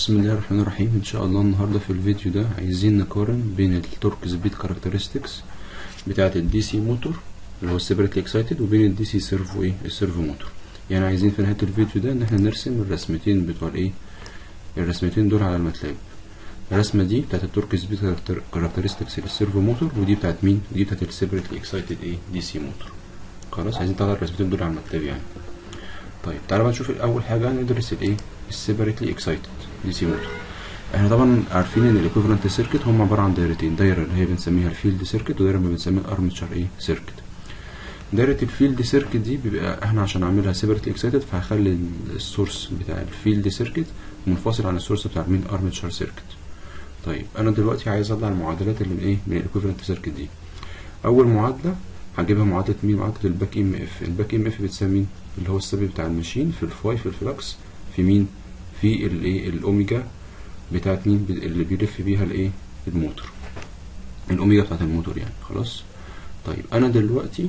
بسم الله الرحمن الرحيم ان شاء الله النهارده في الفيديو ده عايزين نقارن بين التورك سبيد كاركترستكس بتاعه الدي سي موتور اللي هو السيبريتلي اكسايتد وبين الدي سي سيرفو ايه السيرفو موتور يعني عايزين في نهايه الفيديو ده ان احنا نرسم الرسمتين بتوع الايه الرسمتين دول على الماتلاب الرسمه دي بتاعه التورك سبيد كاركترستكس للسيرفو موتور ودي بتاعه مين ودي بتاعه السيبريتلي اكسايتد ايه دي سي موتور خلاص عايزين نطلع الرسمتين دول على الماتلاب يعني طيب تعالى بقى نشوف اول حاجه ندرس الايه السيبريتلي اكسايتد دي سي موتور احنا طبعا عارفين ان الايكوفالنت سيركت هم عباره عن دايرتين دايره اللي هي بنسميها الفيلد سيركت ودايره اللي بنسميها الارمتشر ايه سيركت دايره الفيلد سيركت دي بيبقى احنا عشان نعملها سيبريتلي اكسايتد فهخلي السورس بتاع الفيلد سيركت منفصل عن السورس بتاع مين ارمتشر سيركت طيب انا دلوقتي عايز اطلع المعادلات اللي من ايه من الايكوفالنت سيركت دي اول معادله هجيبها معادله مين معادله الباك ام اف الباك ام اف بتساوي مين اللي هو السبب بتاع الماشين في الفاي في الفلكس في مين في الايه الاوميجا بتاعت مين اللي بيلف بيها الايه الموتور الاوميجا بتاعت الموتور يعني خلاص طيب انا دلوقتي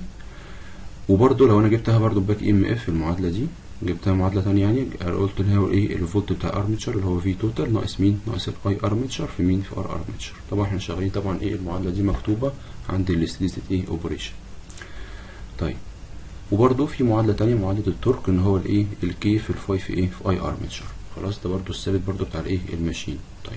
وبرده لو انا جبتها برده باك ام اف المعادله دي جبتها معادله ثانيه يعني قلت اللي هو ايه الفولت بتاع ارمتشر اللي هو في توتال ناقص مين ناقص الاي ارمتشر في مين في ار ارمتشر طبعا احنا شغالين طبعا ايه المعادله دي مكتوبه عند الستيت ايه اوبريشن طيب وبرده في معادله ثانيه معادله التورك ان هو الايه الكي في الفاي في ايه في اي ارمتشر خلاص ده برضو الثابت برضو بتاع الايه الماشين طيب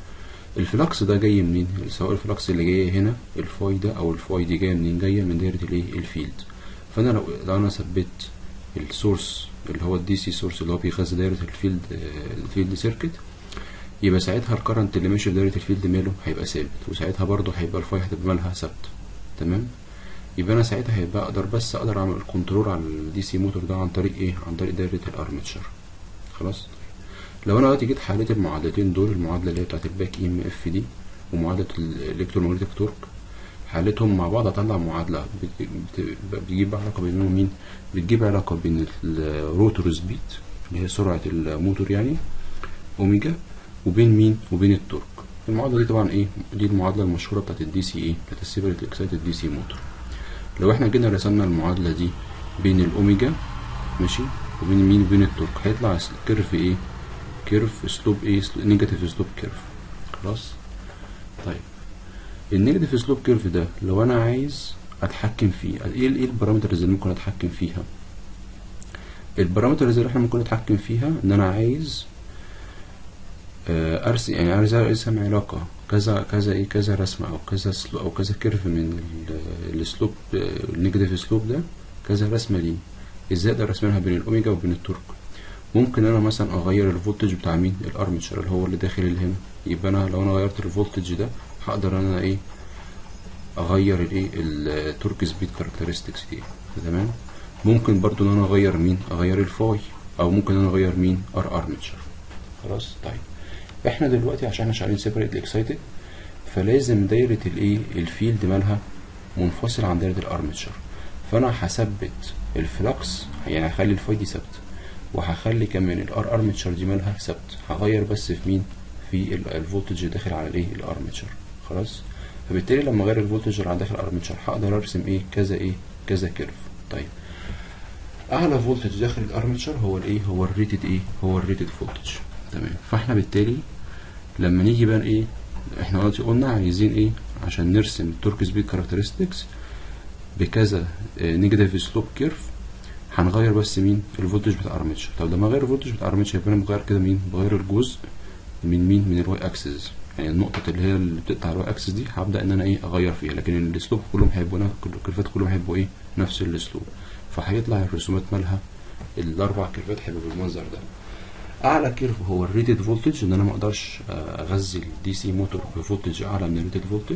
الفلكس ده جاي منين سواء الفلكس اللي جاي هنا الفاي ده او الفاي دي جايه منين جايه من دايره الايه الفيلد فانا لو لو انا ثبت السورس اللي هو الدي سي سورس اللي هو بيغذي دايره الفيلد الفيلد سيركت يبقى ساعتها الكرنت اللي ماشي في دايره الفيلد ماله هيبقى ثابت وساعتها برضو هيبقى الفاي هتبقى مالها ثابته تمام يبقى انا ساعتها هيبقى اقدر بس اقدر اعمل الكنترول على الدي سي موتور ده عن طريق ايه عن طريق دايره الارمتشر خلاص لو انا دلوقتي جيت حليت المعادلتين دول المعادله اللي هي بتاعت الباك ام اف دي ومعادله الالكترومagnetic تورك حليتهم مع بعض اطلع معادله بتجيب علاقه بينهم مين بتجيب علاقه بين الروتور سبيد اللي هي سرعه الموتور يعني اوميجا وبين مين وبين التورك المعادله دي طبعا ايه دي المعادله المشهوره بتاعت الدي سي ايه بتاعت السيبريت اكسايتد دي سي موتور لو احنا جينا رسمنا المعادله دي بين الاوميجا ماشي وبين مين وبين التورك هيطلع الكيرف ايه كيرف سلوب ايه نيجاتيف سلوب كيرف خلاص طيب النيجاتيف سلوب كيرف ده لو انا عايز اتحكم فيه ايه ايه البارامترز اللي ممكن اتحكم فيها البارامترز اللي احنا ممكن نتحكم فيها ان انا عايز ارسم يعني عايز ارسم علاقه كذا كذا ايه كذا رسمه او كذا سلو او كذا كيرف من السلوب النيجاتيف سلوب ده كذا رسمه ليه ازاي اقدر ارسمها بين الاوميجا وبين التورك ممكن انا مثلا اغير الفولتج بتاع مين الارمتشر اللي هو اللي داخل اللي هنا يبقى انا لو انا غيرت الفولتج ده هقدر انا ايه اغير الايه التورك سبيد كاركترستكس دي تمام ممكن برضو ان انا اغير مين اغير الفاي او ممكن انا اغير مين ار ارمتشر خلاص طيب احنا دلوقتي عشان احنا شغالين سيبريت اكسايتد فلازم دايره الايه الفيلد مالها منفصل عن دايره الارمتشر فانا هثبت الفلكس يعني هخلي الفاي دي ثابته وهخلي كمان الار ارمتشر دي مالها ثابت هغير بس في مين في الفولتج داخل على الايه الارمتشر خلاص فبالتالي لما اغير الفولتج اللي على داخل الارمتشر هقدر ارسم ايه كذا ايه كذا كيرف طيب اعلى فولتج داخل الارمتشر هو الايه هو الريتد ايه هو الريتد فولتج تمام فاحنا بالتالي لما نيجي بقى ايه احنا دلوقتي قلنا عايزين ايه عشان نرسم التورك سبيد كاركترستكس بكذا نيجاتيف سلوب كيرف هنغير بس مين الفولتج بتاع الارمتشر طب لما اغير الفولتج بتاع الارمتشر يبقى انا بغير كده مين بغير الجزء من مين من الواي اكسس يعني النقطة اللي هي اللي بتقطع الواي اكسس دي هبدأ ان انا ايه اغير فيها لكن السلوب كلهم هيبقوا الكيرفات كلهم هيبقوا ايه نفس السلوب فهيطلع الرسومات مالها الاربع كيرفات هيبقوا بالمنظر ده اعلى كيرف هو الريتد فولتج ان انا ما اقدرش اغذي الدي سي موتور بفولتج اعلى من الريتد فولتج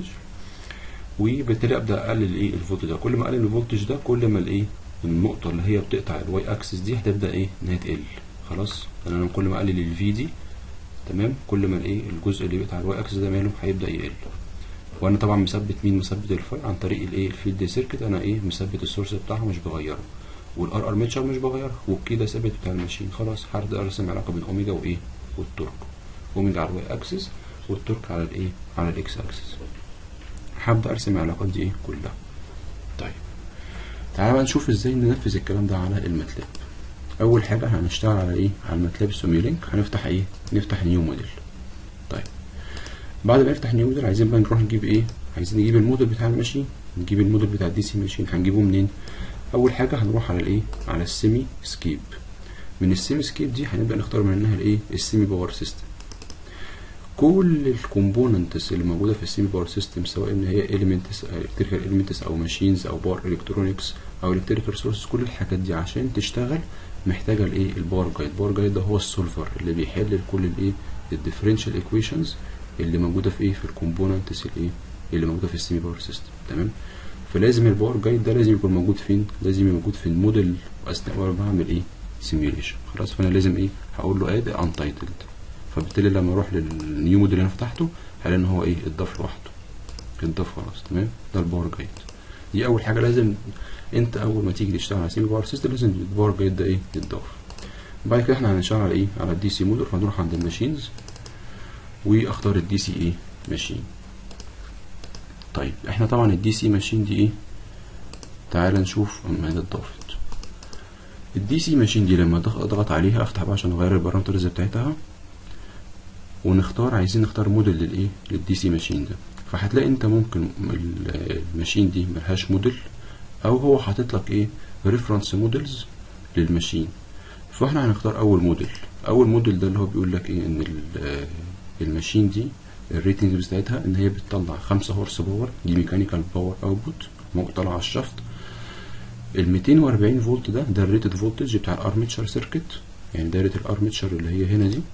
وبالتالي ابدا اقلل ايه الفولتج ده كل ما اقلل الفولتج ده كل ما الايه النقطة اللي هي بتقطع الواي اكسس دي هتبدأ ايه ان هي تقل خلاص انا كل ما اقلل الفي دي تمام كل ما الايه الجزء اللي بيقطع الواي اكسس ده ماله هيبدأ يقل وانا طبعا مثبت مين مثبت الفاي عن طريق الايه الفيلد سيركت انا ايه مثبت السورس بتاعها مش بغيره والار ارمتشر مش بغيرها والكي ده ثابت بتاع الماشين خلاص هبدأ ارسم علاقة بين اوميجا وايه والتورك اوميجا على الواي اكسس والتورك على الايه على الاكس اكسس هبدأ ارسم العلاقات دي ايه كلها طيب تعالى بقى نشوف ازاي ننفذ الكلام ده على الماتلاب اول حاجه هنشتغل على ايه على الماتلاب سيميولينك هنفتح ايه نفتح نيو موديل طيب بعد ما نفتح نيو موديل عايزين بقى نروح نجيب ايه عايزين نجيب الموديل بتاع الماشين نجيب الموديل بتاع الدي سي ماشين هنجيبه منين اول حاجه هنروح على الايه على السيمي سكيب من السيمي سكيب دي هنبدا نختار منها الايه السيمي باور سيستم كل الكومبوننتس اللي موجوده في السيمي باور سيستم سواء ان هي اليمنتس الكتريكال اليمنتس او ماشينز او باور الكترونكس او الكتريكال سورس كل الحاجات دي عشان تشتغل محتاجه الايه الباور جايد الباور جايد ده هو السولفر اللي بيحل كل الايه الديفرنشال ايكويشنز اللي موجوده في ايه في الكومبوننتس الايه اللي موجوده في السيمي باور سيستم تمام فلازم الباور جايد ده لازم يكون موجود فين لازم يبقى موجود في الموديل اثناء وانا بعمل ايه سيميوليشن خلاص فانا لازم ايه هقول له اد انتايتلد فبالتالي لما اروح للنيو موديل اللي انا فتحته هلاقي ان هو ايه اتضاف لوحده اتضاف خلاص تمام ده الباور جايد دي اول حاجه لازم انت اول ما تيجي تشتغل على سيمي باور سيستم لازم الباور جايد ده ايه يتضاف بعد كده احنا هنشتغل على ايه على الدي سي موديل فهنروح عند الماشينز واختار الدي سي ايه ماشين طيب احنا طبعا الدي سي ماشين دي ايه تعال نشوف اما هي اتضافت الدي سي ماشين دي لما اضغط عليها افتح بقى عشان اغير البارامترز بتاعتها ونختار عايزين نختار موديل للايه للدي سي ماشين ده فهتلاقي انت ممكن الماشين دي ملهاش موديل او هو حاطط لك ايه ريفرنس موديلز للماشين فاحنا هنختار اول موديل اول موديل ده اللي هو بيقول لك ايه ان الماشين دي الريتنجز بتاعتها ان هي بتطلع خمسة هورس باور دي ميكانيكال باور اوتبوت طالعه على الشفط ال 240 فولت ده ده الريتد فولتج بتاع الارميتشر سيركت يعني دايره الارميتشر اللي هي هنا دي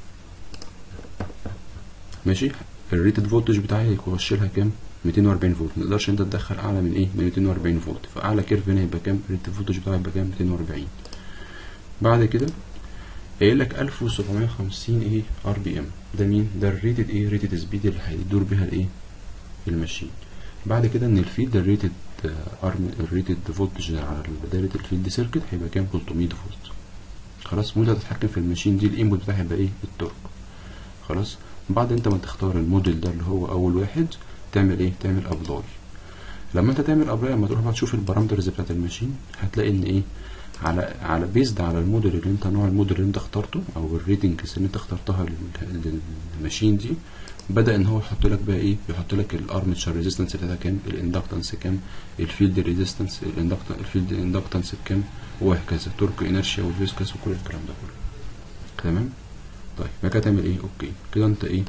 ماشي الريتد فولتج بتاعها يخش لها كام 240 فولت ما تقدرش انت تدخل اعلى من ايه من 240 فولت فاعلى كيرف هنا يبقى كام الريتد فولتج بتاعها يبقى كام 240 بعد كده قايل لك 1750 ايه ار بي ام ده مين ده الريتد ايه ريتد سبيد اللي هيدور بيها الايه الماشين بعد كده ان الفيد الريتد ارم الريتد فولتج على دايره الفيلد سيركت هيبقى كام 300 فولت خلاص وانت هتتحكم في الماشين دي الانبوت بتاعها هيبقى ايه التورك خلاص بعد انت ما تختار الموديل ده اللي هو اول واحد تعمل ايه تعمل ابلاي لما انت تعمل ابلاي لما تروح بقى تشوف البارامترز بتاعت الماشين هتلاقي ان ايه على على بيزد على الموديل اللي انت نوع الموديل اللي انت اخترته او الريتنجز اللي انت اخترتها للماشين دي بدا ان هو يحط لك بقى ايه يحط لك الارمتشر ريزيستنس بتاعتها كام الاندكتنس كام الفيلد ريزيستنس الاندكتنس الفيلد اندكتنس بكام وهكذا تورك انرشيا والفيسكس وكل الكلام ده كله تمام طيب بعد كده تعمل ايه اوكي كده انت ايه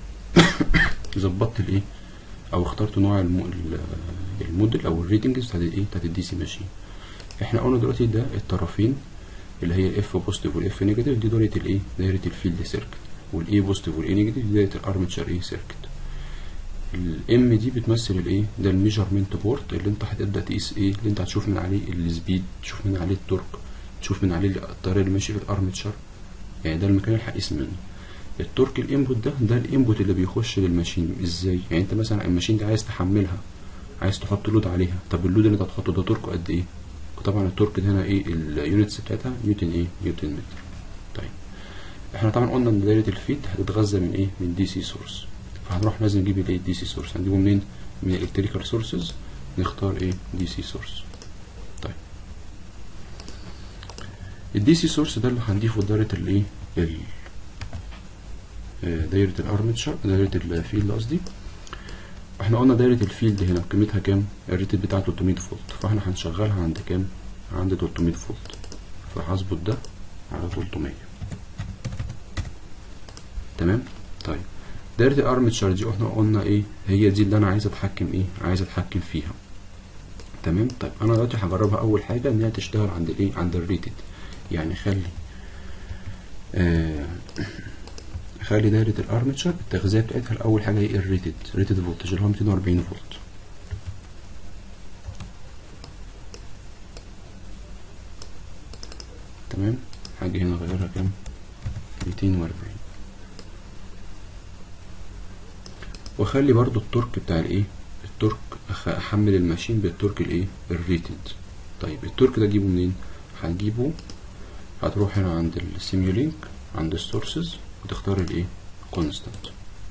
ظبطت الايه او اخترت نوع المو... الموديل او الريتنجز بتاعت الايه بتاعت الدي سي ماشين احنا قلنا دلوقتي ده الطرفين اللي هي الاف بوزيتيف والاف نيجاتيف دي دايره الايه دايره الفيلد سيركت والاي بوزيتيف والاي نيجاتيف دي دايره الارمتشر ايه سيركت الام دي بتمثل الايه ده الميجرمنت بورد اللي انت هتبدا تقيس ايه اللي انت هتشوف من عليه السبيد تشوف من عليه التورك تشوف من عليه الطريق اللي ماشي في الارمتشر يعني ده المكان اللي هقيس منه التورك الانبوت ده ده الانبوت اللي بيخش للماشين ازاي يعني انت مثلا الماشين دي عايز تحملها عايز تحط لود عليها طب اللود اللي انت هتحطه ده توركه قد ايه طبعا التورك ده هنا ايه اليونتس بتاعتها نيوتن ايه نيوتن متر طيب احنا طبعا قلنا ان دايره الفيد هتتغذى من ايه من دي سي سورس فهنروح لازم نجيب الايه دي سي سورس هنجيبه منين من الالكتريكال سورسز نختار ايه دي سي سورس طيب الدي سي سورس ده اللي هنضيفه لدايره الايه دايره الارمتشر دايره الفيلد قصدي احنا قلنا دايرة الفيلد هنا قيمتها كام الريتد بتاعها 300 فولت فاحنا هنشغلها عند كام عند 300 فولت فهظبط ده على 300 تمام طيب دايرة الارمتشر دي احنا قلنا ايه هي دي اللي انا عايز اتحكم ايه عايز اتحكم فيها تمام طيب انا دلوقتي هجربها اول حاجة ان هي تشتغل عند الايه عند الريتد يعني خلي آه خلي دايرة الارمتشر التغذية بتاعتها الأول حاجة هي الريتد ريتد فولتج اللي هو 240 فولت تمام هاجي هنا اغيرها كام 240 واخلي برضو التورك بتاع الايه التورك احمل الماشين بالتورك الايه الريتد طيب التورك ده اجيبه منين هنجيبه هتروح هنا عند السيميولينك عند السورسز وتختار الايه كونستانت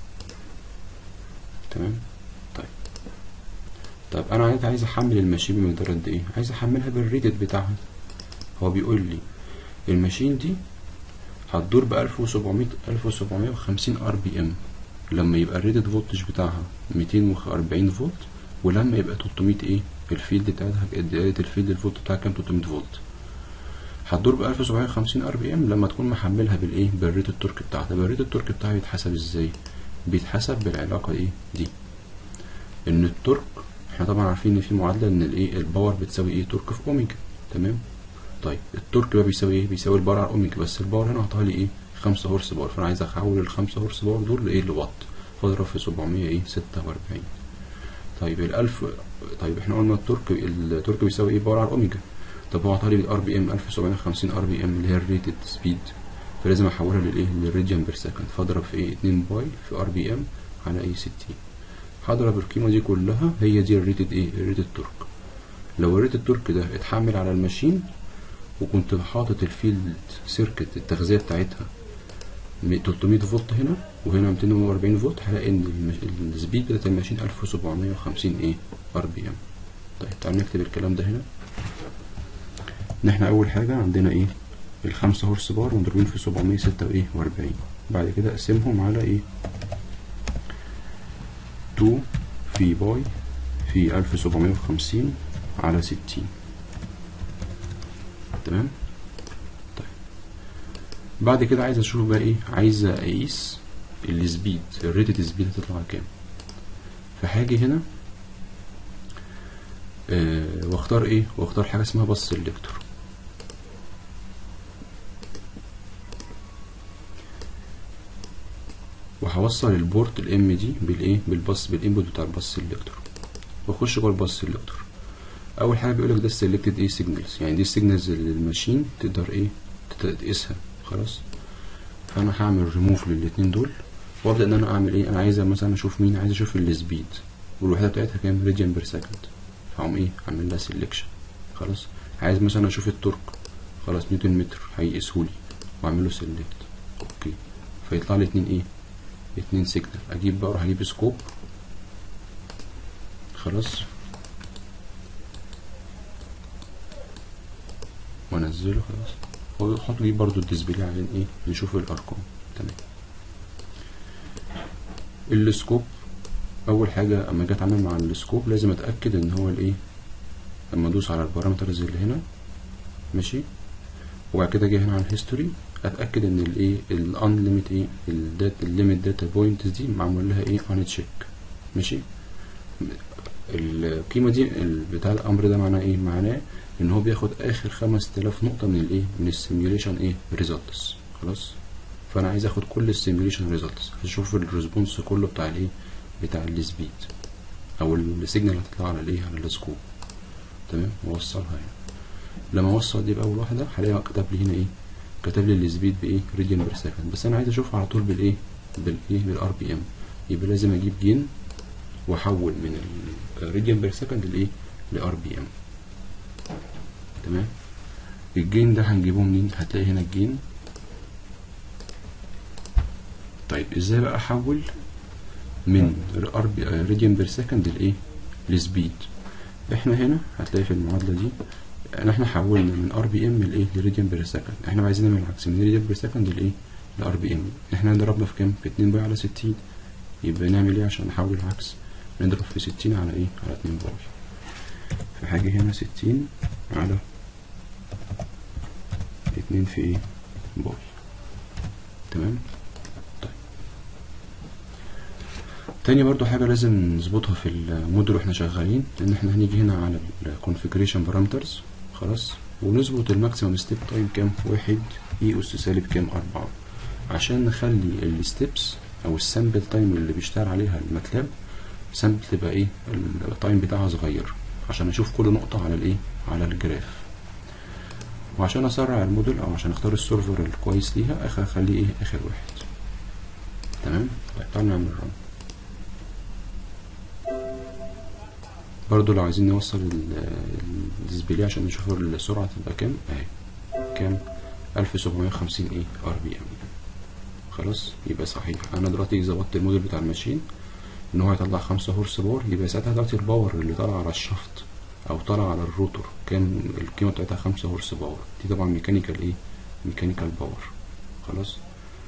تمام طيب طيب انا عايز عايز احمل الماشين بمقدار قد ايه عايز احملها بالريتد بتاعها هو بيقول لي الماشين دي هتدور ب 1700 1750 ار بي ام لما يبقى الريتد فولتج بتاعها 240 فولت ولما يبقى 300 ايه الفيلد بتاعتها دائرة الفيلد الفولت بتاعها كام 300 فولت هتدور ب 1750 ار بي ام لما تكون محملها بالايه بالريت التورك بتاعها طب الريت التورك بتاعها بيتحسب ازاي بيتحسب بالعلاقة ايه دي ان التورك احنا طبعا عارفين ان في معادلة ان الايه الباور بتساوي ايه تورك في اوميجا تمام طيب التورك بقى بيساوي ايه بيساوي الباور على اوميجا بس الباور هنا عطاها لي ايه 5 هورس باور فانا عايز احول ال 5 هورس باور دول لايه لوات فاضرب في 700 ايه 46 طيب ال 1000 طيب احنا قلنا التورك التورك بيساوي ايه باور على اوميجا طب هو عطالي بالار بي ام 1750 ار بي ام اللي هي الريتد سبيد فلازم احولها للايه للريديان بير سكند فاضرب في ايه 2 باي في ار بي ام على ايه 60 هضرب القيمه دي كلها هي دي الريتد ايه الريتد تورك لو الريتد تورك ده اتحمل على الماشين وكنت حاطط الفيلد سيركت التغذيه بتاعتها 300 فولت هنا وهنا 240 فولت هلاقي ان المش... السبيد بتاعت الماشين 1750 ايه ار بي ام طيب تعالوا نكتب الكلام ده هنا ان احنا اول حاجه عندنا ايه الخمسة هورس بار ومضروبين في 746 بعد كده اقسمهم على ايه 2 في باي في 1750 على 60 تمام طيب بعد كده عايز اشوف بقى ايه عايز اقيس السبيد الريتد سبيد هتطلع كام فهاجي هنا آه واختار ايه واختار حاجه اسمها بص سيلكتور وهوصل البورت الام دي بالايه بالباص بالانبوت بتاع الباص سيلكتور واخش جوه الباص سيلكتور اول حاجه بيقول لك ده سيلكتد ايه سيجنالز يعني دي السيجنالز اللي الماشين تقدر ايه تقيسها خلاص فانا هعمل ريموف للاتنين دول وابدا ان انا اعمل ايه انا عايز مثلا اشوف مين عايز اشوف السبيد والوحده بتاعتها كام راديان بير سكند هقوم ايه اعمل لها سيلكشن خلاص عايز مثلا اشوف التورك خلاص نيوتن متر هيقيسهولي واعمل له سيلكت اوكي فيطلع لي اتنين ايه اتنين سيجنال اجيب بقى اروح اجيب سكوب خلاص وانزله خلاص واحط لي برضو الديسبلاي عشان ايه نشوف الارقام تمام السكوب اول حاجه اما اجي اتعامل مع السكوب لازم اتاكد ان هو الايه لما ادوس على البارامترز اللي هنا ماشي وبعد كده اجي هنا على الهيستوري اتاكد ان الايه الانليميت ايه الداتا الليميت داتا بوينتس دي معمول لها ايه ان تشيك ماشي القيمه دي بتاع الامر ده معناه ايه معناه ان هو بياخد اخر 5000 نقطه من الايه من السيميوليشن ايه ريزلتس خلاص فانا عايز اخد كل السيميوليشن ريزلتس اشوف الريسبونس كله بتاع الايه بتاع السبيد او السيجنال اللي هتطلع على الايه على السكوب تمام واوصلها يعني لما اوصل دي باول واحده هلاقيها كتب لي هنا ايه كتب لي السبيد بايه راديان بير سكند بس انا عايز اشوف على طول بالايه بالايه بالار بي ام يبقى لازم اجيب جين واحول من الراديان بير سكند لايه لار بي ام تمام الجين ده هنجيبه منين هتلاقي هنا الجين طيب ازاي بقى احول من ار بي راديان بير سكند لايه لسبيد احنا هنا هتلاقي في المعادله دي ان احنا حولنا من ار بي ام لايه لراديان بير سكند احنا عايزين نعمل العكس من راديان بير سكند لايه لار بي ام احنا ضربنا في كام في 2 باي على 60 يبقى نعمل ايه عشان نحول العكس نضرب في 60 على ايه على 2 باي فحاجه هنا 60 على 2 في ايه باي تمام طيب تاني برضو حاجة لازم نظبطها في الموديل واحنا شغالين ان احنا هنيجي هنا على الكونفيجريشن بارامترز خلاص ونظبط الماكسيمم ستيب تايم كام واحد اي اس سالب كام اربعة عشان نخلي الستيبس او السامبل تايم اللي بيشتغل عليها الماتلاب سامبل تبقى ايه التايم بتاعها صغير عشان اشوف كل نقطة على الايه على الجراف وعشان اسرع الموديل او عشان اختار السيرفر الكويس ليها اخر اخليه ايه اخر واحد تمام طيب تعالوا نعمل رن برضو لو عايزين نوصل الديسبلاي عشان نشوف السرعة تبقى كام اهي كام 1750 ايه ار بي ام خلاص يبقى صحيح انا دلوقتي ظبطت الموديل بتاع الماشين ان هو يطلع خمسة هورس باور يبقى ساعتها دلوقتي الباور اللي طالع على الشفط او طالع على الروتور كان القيمة بتاعتها خمسة هورس باور دي طبعا ميكانيكال ايه ميكانيكال باور خلاص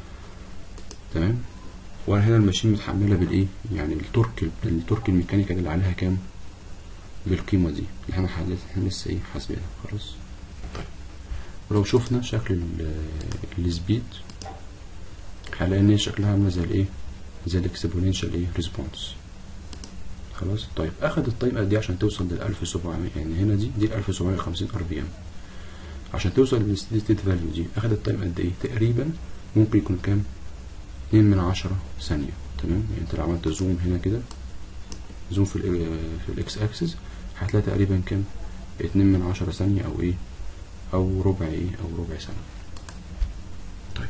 تمام وانا هنا الماشين متحمله بالايه يعني التورك التورك الميكانيكال اللي عليها كام بالقيمه دي اللي احنا حل- احنا لسه ايه حاسبينها خلاص طيب ولو شفنا شكل ال- السبيد هنلاقي ان هي شكلها عامله زي الايه زي الاكسبوننشال ايه ريسبونس خلاص طيب اخد التايم قد ايه عشان توصل لل 1700 يعني هنا دي دي 1750 ار بي ام عشان توصل للستيدي ستيت فاليو دي اخد التايم قد ايه تقريبا ممكن يكون كام 2 من 10 ثانيه تمام يعني انت لو عملت زوم هنا كده زوم في ال في الاكس اكسس هتلاقي تقريبا كام 2 من 10 ثانيه او ايه او ربع ايه او ربع ثانيه طيب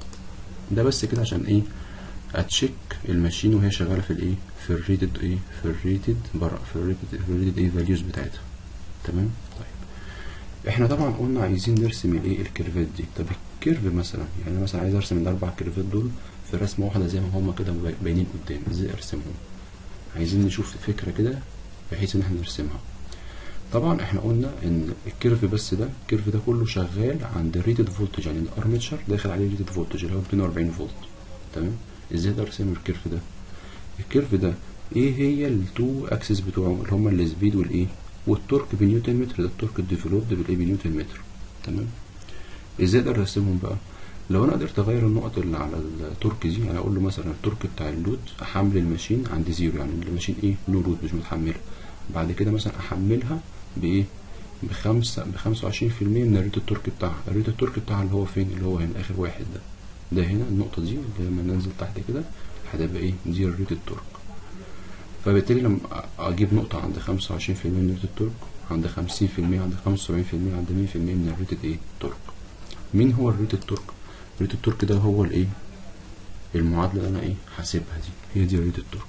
ده بس كده عشان ايه اتشيك الماشين وهي شغاله في الايه في الريتد ايه في الريتد بره في الريتد في الريتد ايه فاليوز بتاعتها تمام طيب احنا طبعا قلنا عايزين نرسم الايه الكيرفات دي طب الكيرف مثلا يعني أنا مثلا عايز ارسم الاربع كيرفات دول في رسمه واحده زي ما هما كده باينين قدامي ازاي ارسمهم عايزين نشوف فكره كده بحيث ان احنا نرسمها طبعا احنا قلنا ان الكيرف بس ده الكيرف ده كله شغال عند الريتد فولتج يعني الارمتشر داخل عليه ريتد فولتج اللي هو 240 فولت تمام ازاي ده ارسم الكيرف ده الكيرف ده ايه هي التو اكسس بتوعه اللي هما السبيد والايه والتورك بنيوتن متر ده التورك الديفلوبد بالايه بنيوتن متر تمام ازاي اقدر ارسمهم بقى لو انا قدرت اغير النقط اللي على التورك دي يعني اقول له مثلا التورك بتاع اللود احمل الماشين عند زيرو يعني الماشين ايه نو لود مش متحمله بعد كده مثلا احملها بايه بخمسة بخمسة وعشرين في المية من الريت التورك بتاعها الريت التورك بتاعها اللي هو فين اللي هو هنا اخر واحد ده ده هنا النقطة دي اللي لما ننزل تحت كده هتبقى ايه دي الريت التورك فبالتالي لما اجيب نقطة عند خمسة وعشرين في المية من ريت التورك عند خمسين في المية عند خمسة وسبعين في المية عند مية في المية من الريت ايه تورك مين هو الريت التورك ريت التورك ده هو الايه المعادلة اللي انا ايه حاسبها دي هي دي ريت التورك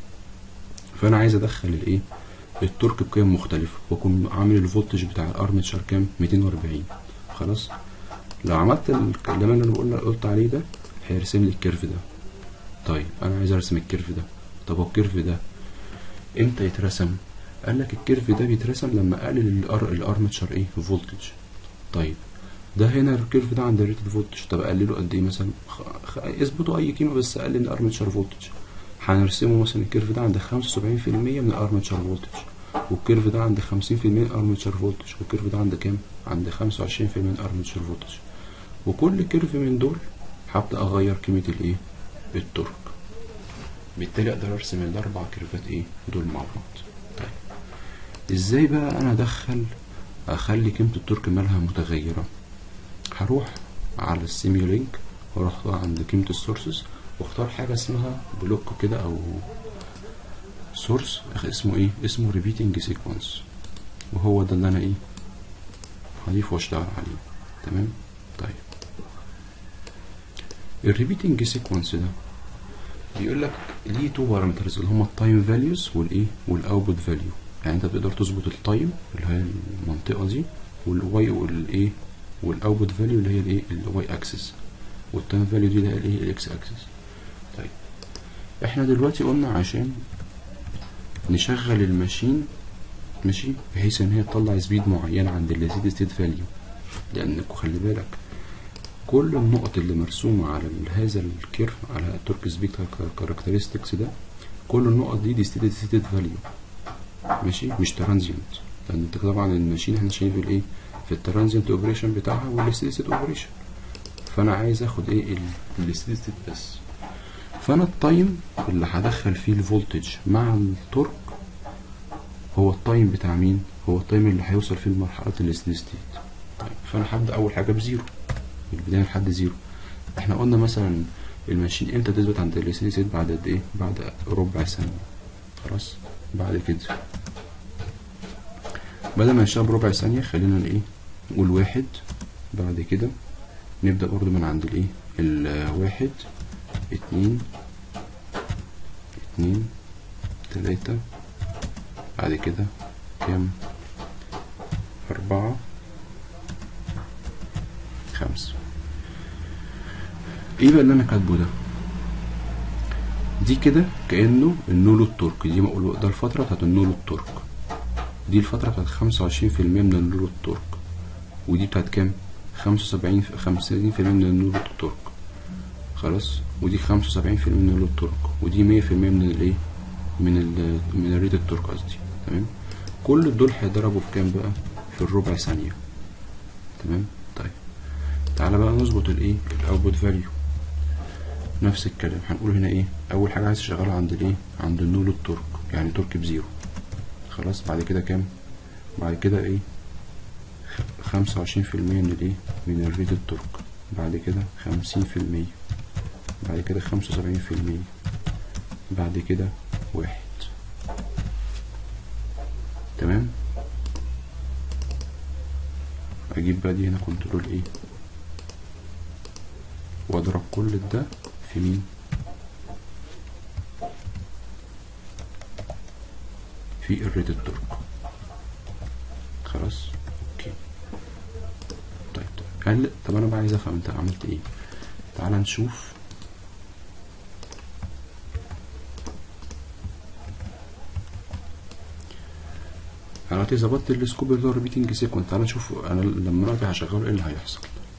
فانا عايز ادخل الايه التورك بقيم مختلفة واكون عامل الفولتج بتاع الارمتشر كام 240 خلاص لو عملت الكلام اللي انا قلنا قلت عليه ده هيرسم لي الكيرف ده طيب انا عايز ارسم الكيرف ده طب هو الكيرف ده امتى يترسم قال لك الكيرف ده بيترسم لما اقلل الار الارمتشر ايه فولتج طيب ده هنا الكيرف ده عند الريتد فولتج طب اقلله قد ايه مثلا خ... خ... اثبتوا اي قيمه بس اقلل الارمتشر فولتج هنرسمه مثلا الكيرف ده عند 75% من الارمتشر فولتج والكيرف ده عند 50% من الارمتشر فولتج والكيرف ده عند كام عند 25% من الارمتشر فولتج وكل كيرف من دول هبدا اغير قيمه الايه التورك بالتالي اقدر ارسم الاربع كيرفات ايه دول مع بعض طيب ازاي بقى انا ادخل اخلي قيمه التورك مالها متغيره هروح على السيميولينك واروح عند قيمه السورسز واختار حاجه اسمها بلوك كده او سورس اسمه ايه اسمه ريبيتنج سيكونس وهو ده اللي انا ايه هضيفه واشتغل عليه تمام طيب الريبيتنج سيكونس ده بيقول لك ليه تو بارامترز اللي هما التايم فاليوز والايه والاوتبوت فاليو يعني انت بتقدر تظبط التايم اللي هي المنطقه دي والواي والايه والاوتبوت فاليو اللي هي الايه الواي اكسس والتايم فاليو دي اللي هي الايه الاكس اكسس طيب احنا دلوقتي قلنا عشان نشغل الماشين ماشي بحيث ان هي تطلع سبيد معينه عند الستيدي ستيت فاليو لانك خلي بالك كل النقط اللي مرسومة على هذا الكيرف على التورك سبيد كاركترستكس ده كل النقط دي دي ستيدي ستيت فاليو ماشي مش ترانزيونت لان انت طبعا الماشين احنا شايف الايه في الترانزيونت اوبريشن بتاعها والستيدي ستيت اوبريشن فانا عايز اخد ايه الستيدي ستيت بس فانا التايم اللي هدخل فيه الفولتج مع التورك هو التايم بتاع مين هو التايم اللي هيوصل فيه لمرحله الستيدي ستيت طيب فانا هبدا اول حاجه بزيرو من البدايه لحد زيرو احنا قلنا مثلا الماشين امتى تثبت عند الستيدي ستيت بعد قد ايه بعد ربع ثانيه خلاص بعد كده بدل ما نشتغل بربع ثانيه خلينا ايه نقول واحد بعد كده نبدا برضو من عند الايه الواحد اتنين اتنين تلاتة بعد كده كام أربعة خمسة ايه بقى اللي انا كاتبه ده دي كده كأنه النولو التورك دي مقول ده الفترة بتاعت النولو التورك دي الفترة بتاعت خمسة وعشرين في المية من النولو التورك ودي بتاعت كام خمسة وسبعين خمسين في المية من النور التورك خلاص ودي خمسة وسبعين في المية من النور التورك ودي مية في المية من الايه من ال من الريت التورك قصدي تمام كل دول هيضربوا في كام بقى في الربع ثانية تمام طيب تعالى بقى نظبط الايه الاوتبوت فاليو نفس الكلام هنقول هنا ايه اول حاجه عايز تشغلها عند الايه عند النول التورك يعني تورك بزيرو خلاص بعد كده كام بعد كده ايه خمسة وعشرين في المية من الايه من الريت التورك بعد كده خمسين في المية بعد كده خمسة وسبعين في المية بعد كده واحد تمام اجيب بقى دي هنا كنترول ايه واضرب كل ده في مين في الريد التورك خلاص اوكي طيب طيب هل طب انا بقى عايز افهم انت عملت ايه تعال نشوف انا دلوقتي ظبطت السكوب اللي هو ريبيتنج سيكونس تعال نشوف انا لما دلوقتي هشغله ايه اللي هيحصل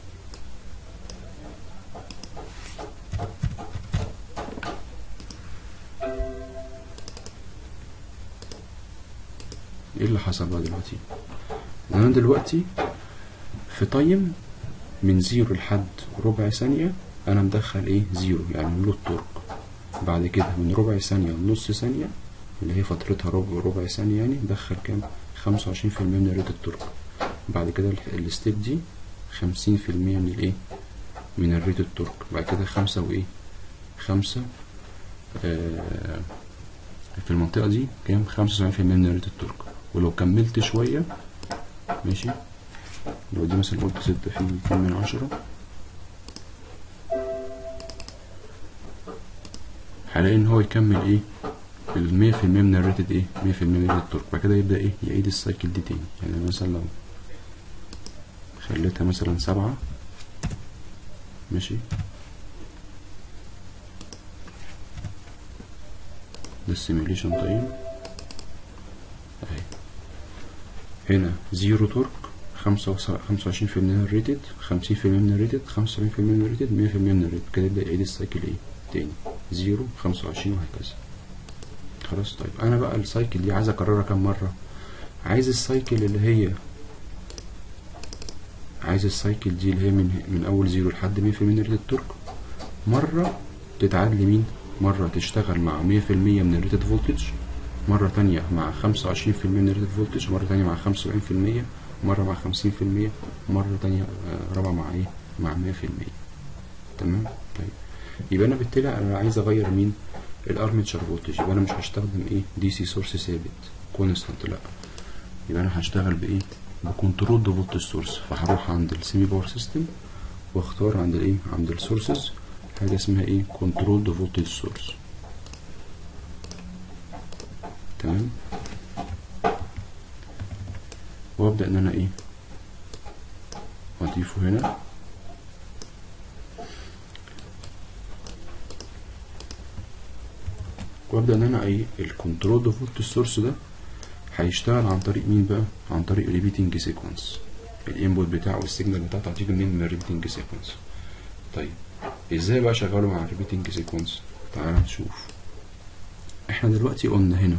ايه اللي حصل بقى دلوقتي انا دلوقتي في تايم من زيرو لحد ربع ثانية انا مدخل ايه زيرو يعني لود تورك بعد كده من ربع ثانية لنص ثانية اللي هي فترتها ربع ربع ثانية يعني دخل كام خمسة وعشرين في المية من ريت التورك بعد كده ال- الستيب دي خمسين في المية من الايه من الريت التورك بعد كده خمسة وايه خمسة آه في المنطقة دي كام خمسة وسبعين في المية من ريت التورك ولو كملت شوية ماشي لو دي مثلا قلت ستة في اتنين من عشرة هلاقي ان هو يكمل ايه المية في المية من الريتد ايه مية في المية من الريتد تورك بعد كده يبدأ ايه يعيد السايكل دي تاني يعني مثلا لو خليتها مثلا سبعة ماشي ده السيميوليشن تايم اهي هنا زيرو تورك خمسة خمسة وعشرين في المية من الريتد خمسين في المية من الريتد خمسة وسبعين في المية من الريتد مية في المية من الريتد كده يبدأ يعيد السايكل ايه تاني زيرو خمسة وعشرين وهكذا خلاص طيب انا بقى السايكل دي عايز اكررها كام مرة عايز السايكل اللي هي عايز السايكل دي اللي هي من من اول زيرو لحد مية في المية من الريتد تورك مرة تتعاد لمين مرة تشتغل مع مية في المية من الريتد فولتج مرة تانية مع خمسة وعشرين في المية من الريتد فولتج مرة تانية مع خمسة وسبعين في المية مرة مع خمسين في المية مرة تانية آه، رابعة مع ايه مع مية في المية تمام طيب يبقى انا بالتالي انا عايز اغير مين الارمتشر فولتج يبقى انا مش هستخدم ايه دي سي سورس ثابت كونستانت لا يبقى انا هشتغل بايه بكنترول دو فولتج سورس فهروح عند السيمي باور سيستم واختار عند الايه عند السورسز حاجه اسمها ايه كنترول دو فولتج سورس تمام وابدا ان انا ايه اضيفه هنا وابدا ان انا ايه الكنترول دو فولت سورس ده هيشتغل عن طريق مين بقى عن طريق ريبيتنج سيكونس الانبوت بتاعه والسيجنال بتاعته هتيجي منين من الريبيتنج سيكونس طيب ازاي بقى شغاله مع الريبيتنج سيكونس تعال نشوف احنا دلوقتي قلنا هنا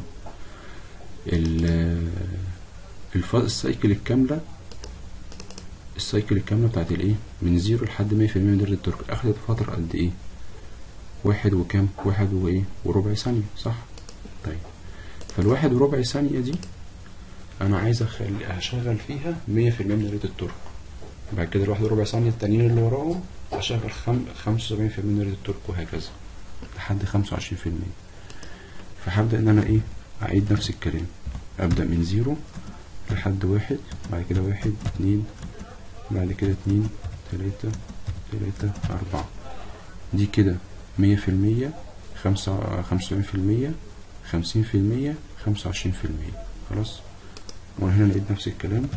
ال الف- السايكل الكاملة السايكل الكاملة بتاعت الايه من زيرو لحد مية في المية من درجة الترك اخدت فترة قد ايه واحد وكام واحد وايه وربع ثانية صح طيب فالواحد وربع ثانية دي انا عايز اخلي هشغل فيها مية في المية من ريت الترك بعد كده الواحد وربع ثانية التانيين اللي وراهم هشغل خم... خمسة وسبعين في المية من ريت الترك وهكذا لحد خمسة وعشرين في المية فهبدأ ان انا ايه اعيد نفس الكلام ابدأ من زيرو لحد واحد بعد كده واحد اتنين بعد كده اتنين تلاتة تلاتة أربعة دي كده مية في المية خمسة خمسة وسبعين في المية خمسين في المية خمسة وعشرين في المية خلاص وأنا هنا لقيت نفس الكلام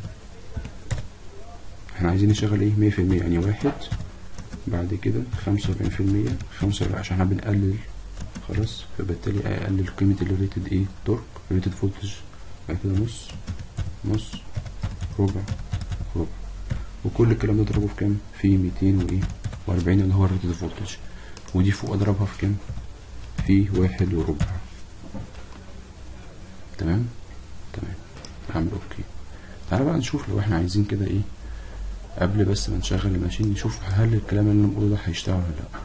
احنا عايزين نشغل ايه مية في المية يعني واحد بعد كده خمسة وأربعين في المية خمسة وأربعين عشان احنا بنقلل خلاص فبالتالي أقلل قيمة الريتد ايه تورك ريتد فولتج بعد كده نص نص ربع ربع وكل الكلام ده اضربه في كام في 200 وايه و40 اللي هو الريتد فولتج ودي فوق اضربها في كام في واحد وربع تمام تمام عامل اوكي تعالى بقى نشوف لو احنا عايزين كده ايه قبل بس ما نشغل الماشين نشوف هل الكلام اللي انا بقوله ده هيشتغل ولا لا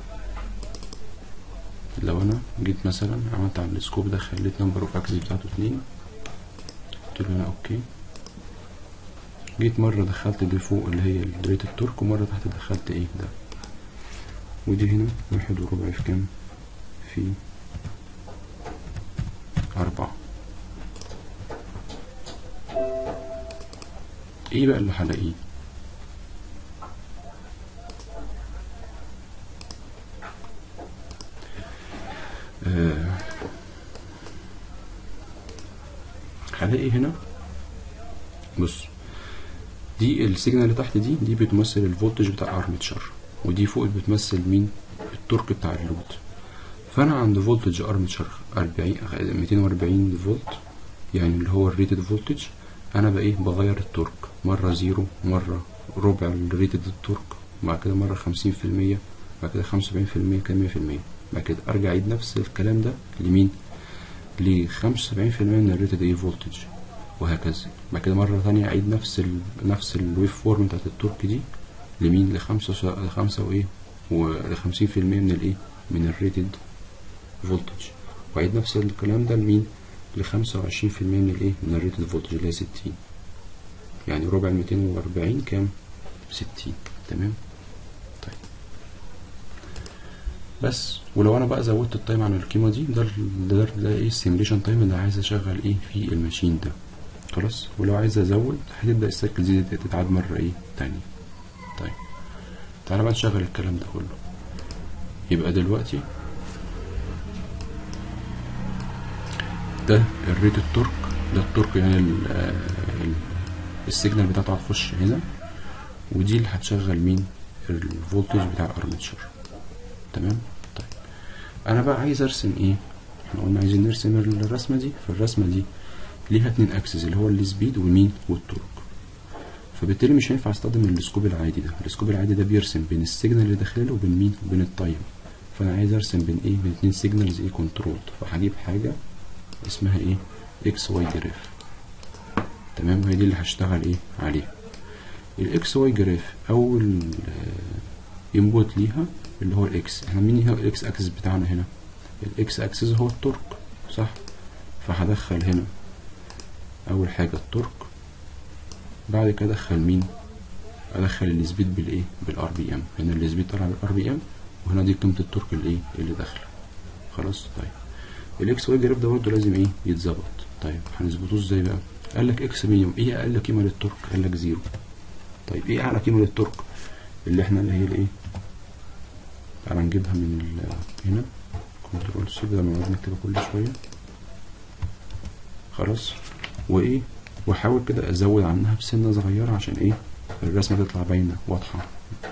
لو انا جيت مثلا عملت على السكوب ده خليت نمبر اوف اكسس بتاعته اتنين قلت له هنا اوكي جيت مرة دخلت دي فوق اللي هي الريت التورك ومرة تحت دخلت ايه ده ودي هنا واحد وربع في كام في أربعة ايه بقى اللي هلاقيه آه، هلاقي هنا بص دي السيجنال اللي تحت دي دي بتمثل الفولتج بتاع ارمتشر ودي فوق بتمثل مين التورك بتاع اللود فانا عند فولتج ارمتشر 40 240 فولت يعني اللي هو الريتد فولتج انا بقى ايه بغير التورك مره زيرو مره ربع الريتد التورك بعد كده مره 50% بعد كده 75% كده 100% بعد كده ارجع اعيد نفس الكلام ده لمين ل 75% من الريتد ايه فولتج وهكذا بعد كده مرة تانية أعيد نفس ال... نفس الويف فورم بتاعت التورك دي لمين لخمسة لخمسة وإيه ولخمسين في المية من الإيه من الريتد فولتج وأعيد نفس الكلام ده لمين لخمسة وعشرين في المية من الإيه من الريتد فولتج اللي هي ستين يعني ربع الميتين وأربعين كام ستين تمام طيب بس ولو انا بقى زودت التايم عن القيمه دي ده ال- ده, ده, ده ايه السيميليشن تايم اللي عايز اشغل ايه في الماشين ده خلاص ولو عايز ازود هتبدا السايكل دي تتعاد مره ايه تانية طيب تعالى بقى نشغل الكلام ده كله يبقى دلوقتي ده الريت التورك ده التورك يعني ال- آه، ال- السيجنال بتاعته هتخش هنا ودي اللي هتشغل مين الفولتج بتاع الارمتشر تمام طيب انا بقى عايز ارسم ايه احنا قلنا عايزين نرسم الرسمه دي فالرسمه دي ليها اتنين اكسس اللي هو السبيد ومين والتورك فبالتالي مش هينفع استخدم السكوب العادي ده السكوب العادي ده بيرسم بين السيجنال اللي داخله وبين مين وبين التايم فانا عايز ارسم بين ايه بين اتنين سيجنالز ايه كنترول فهجيب حاجه اسمها ايه اكس واي جراف تمام هي دي اللي هشتغل ايه عليها الاكس واي جراف اول انبوت ليها اللي هو الاكس احنا مين هو الاكس اكسس بتاعنا هنا الاكس اكسس هو التورك صح فهدخل هنا اول حاجه التورك بعد كده ادخل مين ادخل السبيد بالايه بالار بي ام هنا السبيد طالع بالار بي ام وهنا دي قيمه التورك الايه اللي داخله خلاص طيب الاكس واي جراف ده برضه لازم ايه يتظبط طيب هنظبطوه ازاي بقى قال لك اكس مينيمم ايه اقل قيمه للتورك قال لك زيرو طيب ايه اعلى قيمه للتورك اللي احنا اللي هي الايه تعالى نجيبها من ال- هنا كنترول سي بدل ما نقعد نكتبها كل شويه خلاص وايه واحاول كده ازود عنها بسنه صغيره عشان ايه الرسمه تطلع باينه واضحه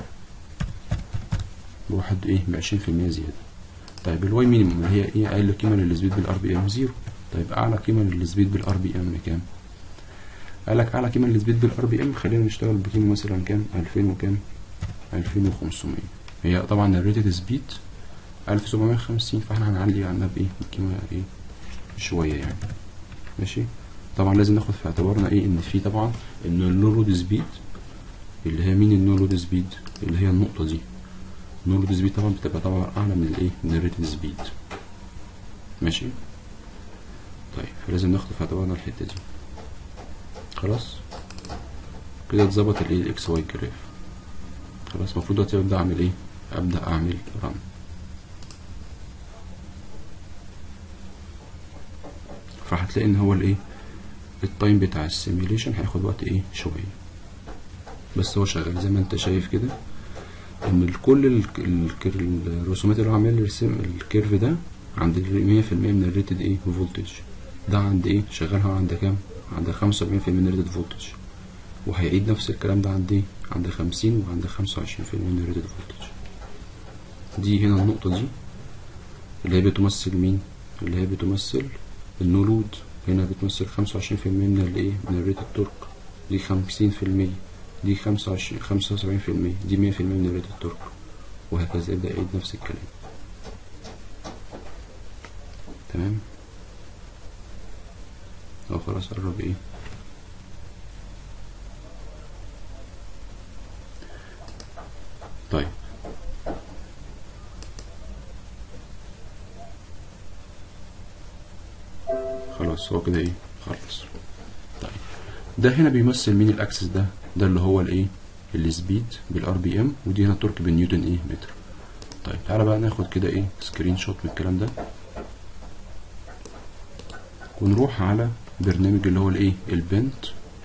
بواحد ايه بعشرين في المية زياده طيب الواي مينيموم اللي هي ايه اقل قيمه للسبيد بالار بي ام زيرو طيب اعلى قيمه للسبيد بالار بي ام كام قال لك اعلى قيمه للسبيد بالار بي ام خلينا نشتغل بقيمه مثلا كام 2000 وكام 2500 هي طبعا الريتد سبيد 1750 فاحنا هنعلي عنها بايه بقيمه ايه شويه يعني ماشي طبعا لازم ناخد في اعتبارنا ايه ان في طبعا ان النو لود سبيد اللي هي مين النو لود سبيد اللي هي النقطه دي النو لود سبيد طبعا بتبقى طبعا اعلى من الايه من الريتد سبيد ماشي طيب فلازم ناخد في اعتبارنا الحته دي خلاص كده اتظبط الايه الاكس واي جراف خلاص المفروض دلوقتي ابدا اعمل ايه ابدا اعمل رن فهتلاقي ان هو الايه التايم بتاع السيميوليشن هياخد وقت ايه شويه بس هو شغال زي ما انت شايف كده ان كل ال- ال- الرسومات اللي هو عامل الرسم الكيرف ده عند ال 100% من الريتد ايه فولتج ده عند ايه شغالها عند كام عند 75% من الريتد فولتج وهيعيد نفس الكلام ده عند ايه عند 50 وعند 25% من الريتد فولتج دي هنا النقطة دي اللي هي بتمثل مين اللي هي بتمثل النو لود هنا بتمثل 25% من الايه من الريتد تورك دي 50% دي خمسة وعشرين خمسة وسبعين في المية دي مية في المية من ريت التورك وهكذا يبدأ يعيد نفس الكلام تمام هو خلاص قرب ايه طيب خلاص هو كده ايه خلص طيب ده هنا بيمثل مين الاكسس ده ده اللي هو الايه السبيد بالار بي ام ودي هنا التورك بالنيوتن ايه متر طيب تعالى بقى ناخد كده ايه سكرين شوت من الكلام ده ونروح على برنامج اللي هو الايه البنت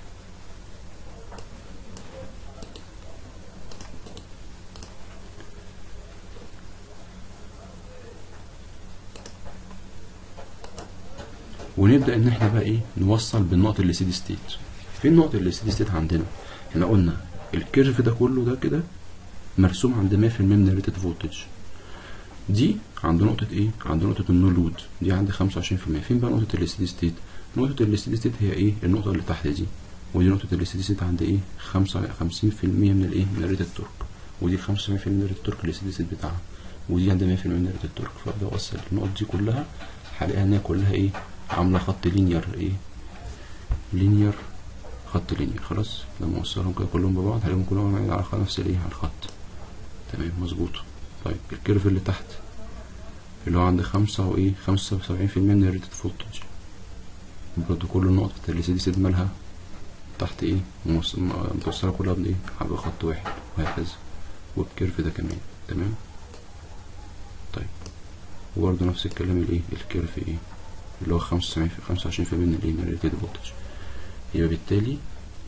ونبدا ان احنا بقى ايه نوصل بالنقط اللي سيدي ستيت فين نقط اللي سيدي ستيت عندنا احنا قلنا الكيرف ده كله ده كده مرسوم عند 100% من الريتد فولتج دي عند نقطة ايه؟ عند نقطة النو لود دي عند 25% فين بقى نقطة الستيدي ستيت؟ نقطة الستيدي ستيت هي ايه؟ النقطة اللي تحت دي ودي نقطة الستيدي ستيت عند ايه؟ 55% من الايه؟ من الريتد تورك ودي ال 55% من الريتد تورك الستيدي ستيت بتاعها ودي عند 100% من الريتد تورك فابدا اوصل النقط دي كلها هلاقيها ان هي كلها ايه؟ عاملة خط لينير ايه؟ لينير خط لينير خلاص لما اوصلهم كده كلهم ببعض هلاقيهم كلهم على نفس الايه؟ على الخط تمام مظبوط طيب الكيرف اللي تحت اللي هو عند خمسة وإيه خمسة وسبعين في المية من الريتد فولتج برضه كل النقط اللي سيدي سيد مالها تحت إيه موص- م- متوصلة كلها بإيه على خط واحد وهكذا والكيرف ده كمان تمام طيب وبرضه نفس الكلام الإيه الكيرف إيه اللي هو خمسة وسبعين في خمسة وعشرين في المية من الإيه من الريتد فولتج يبقى بالتالي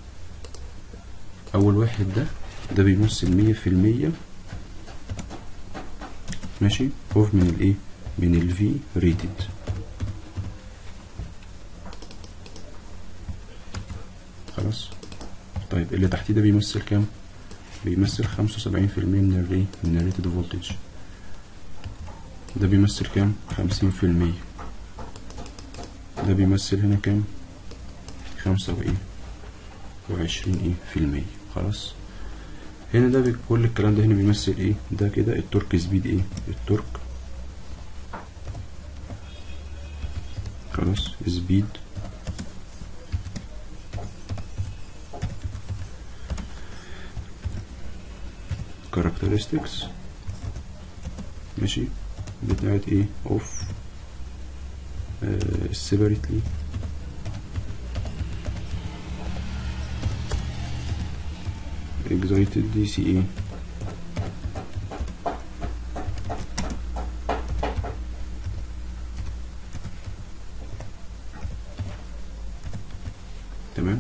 أول واحد ده ده بيمثل مية في المية ماشي اوف من الايه من الفي ريتد خلاص طيب اللي تحتيه ده بيمثل كام بيمثل خمسة وسبعين في المية من الري من الريتد فولتج ده بيمثل كام خمسين في المية ده بيمثل هنا كام خمسة وايه وعشرين ايه في المية خلاص هنا ده بي- كل الكلام ده هنا بيمثل ايه ده كده التورك سبيد ايه التورك خلاص سبيد characteristics ماشي بتاعت ايه اوف separately excited DCA تمام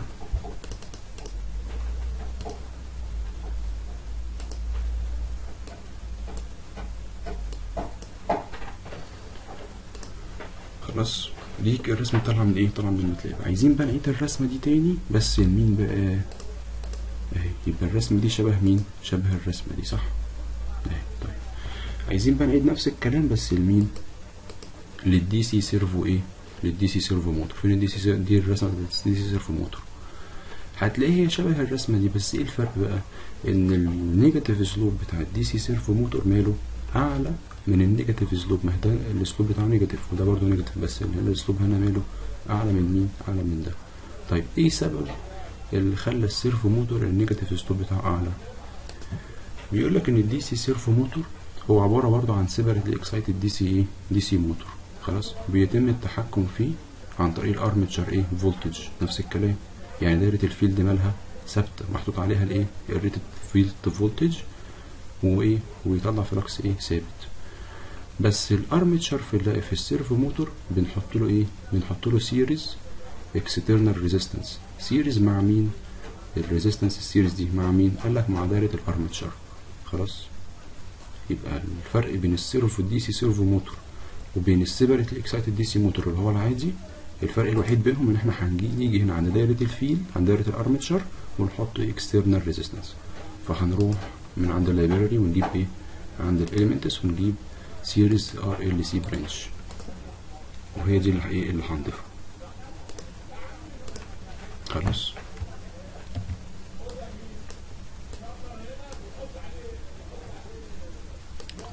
خلاص دي الرسمة طالعة من ايه؟ طالعة من الماتلاب عايزين بقى نعيد الرسمة دي تاني بس لمين بقى؟ اهي يبقى الرسمة دي شبه مين؟ شبه الرسمة دي صح؟ اهي طيب عايزين بقى نعيد نفس الكلام بس لمين؟ للدي سي سيرفو ايه؟ للدي سي سيرفو موتور فين الدي سي دي الرسمة دي سي سيرفو موتور هتلاقي هي شبه الرسمة دي بس ايه الفرق بقى؟ ان النيجاتيف سلوب بتاع الدي سي سيرفو موتور ماله؟ اعلى من النيجاتيف سلوب ما ده السلوب بتاعه نيجاتيف وده برضه نيجاتيف بس السلوب هنا ماله؟ اعلى من مين؟ اعلى من ده طيب ايه سبب اللي خلى السيرفو موتور النيجاتيف سلوب بتاعه اعلى بيقول لك ان الدي سي سيرفو موتور هو عباره برضه عن سيبريتلي اكسايتد دي سي ايه دي سي موتور خلاص بيتم التحكم فيه عن طريق الارمتشر ايه فولتج نفس الكلام يعني دايره الفيلد مالها ثابته محطوط عليها الايه الريتد فيلد فولتج وايه ويطلع فلكس ايه ثابت بس الارمتشر في ال- في السيرفو موتور بنحط له ايه بنحط له سيريز اكسترنال ريزيستنس سيريز مع مين الريزيستنس السيريز دي مع مين قال لك مع دايره الارمتشر خلاص يبقى الفرق بين السيرفو الدي سي سيرفو موتور وبين السيبريت اكسايتد دي سي موتور اللي هو العادي الفرق الوحيد بينهم ان احنا هنجي نيجي هنا عند دايره الفيل عند دايره الارمتشر ونحط اكسترنال ريزيستنس فهنروح من عند اللايبراري ونجيب ايه عند الاليمنتس ونجيب سيريز ار ال سي برانش وهي دي اللي ايه اللي هنضيفها خلاص